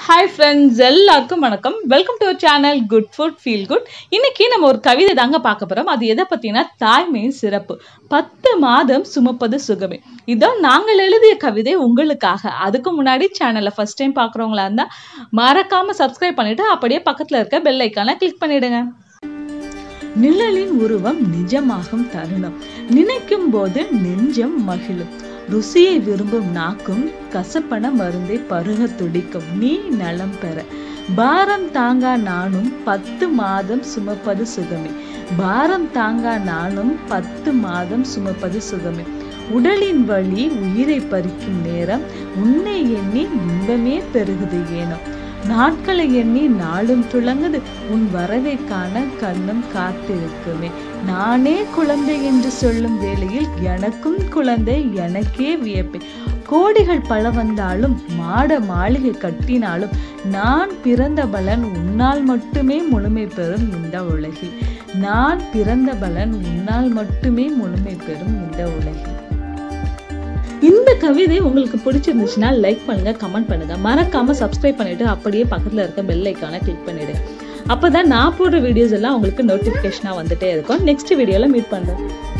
hi friends எல்லாருக்கும் வணக்கம் welcome to channel good food feel good இன்னைக்கு நம்ம ஒரு கவிதை தாங்க பார்க்க போறோம் அது எதை பத்தினா தாய்மையின் சிறப்பு பத்து மாதம் சுமப்பது சுகமே இதோ நாங்கள் எழுதிய கவிதை உங்களுக்காக அதுக்கு முன்னாடி சேனலை ஃபர்ஸ்ட் டைம் பார்க்குறவங்களா இருந்தால் மறக்காம சப்ஸ்கிரைப் பண்ணிட்டு அப்படியே பக்கத்தில் இருக்க பெல் ஐக்கானை கிளிக் பண்ணிடுங்க நிழலின் உருவம் நிஜமாகும் தருணம் நினைக்கும் போது நெஞ்சம் மகிழும் ருசியை விரும்பும் நாக்கும் கசப்பன மருந்தை பருக துடிக்கும் நீ நலம் பெற பாரம் தாங்கா நானும் பத்து மாதம் சுமப்பது சுகமே பாரம் தாங்கா நானும் பத்து மாதம் சுமப்பது சுகமே உடலின் வலி உயிரை பறிக்கும் நேரம் உன்னை எண்ணி இன்பமே பெருகுது ஏனோ நாட்களை எண்ணி நாளும் துளங்குது உன் வரவை காண கண்ணும் காத்திருக்குமே நானே குழந்தை என்று சொல்லும் வேளையில் எனக்கும் குழந்தை எனக்கே வியப்பே கோடிகள் பல வந்தாலும் மாட மாளிகை கட்டினாலும் நான் பிறந்த பலன் உன்னால் மட்டுமே முழுமை பெறும் இந்த உலகில் நான் பிறந்த பலன் உன்னால் மட்டுமே முழுமை பெறும் இந்த உலகில் இந்த கவிதை உங்களுக்கு பிடிச்சிருந்துச்சுன்னா லைக் பண்ணுங்க கமெண்ட் பண்ணுங்க மறக்காம சப்ஸ்கிரைப் பண்ணிட்டு அப்படியே பக்கத்துல இருக்க பெல் ஐக்கானை கிளிக் பண்ணிடுங்க அப்பதான் நான் போடுற வீடியோஸ் எல்லாம் உங்களுக்கு நோட்டிபிகேஷனா வந்துட்டே இருக்கும் நெக்ஸ்ட் வீடியோல மீட் பண்றேன்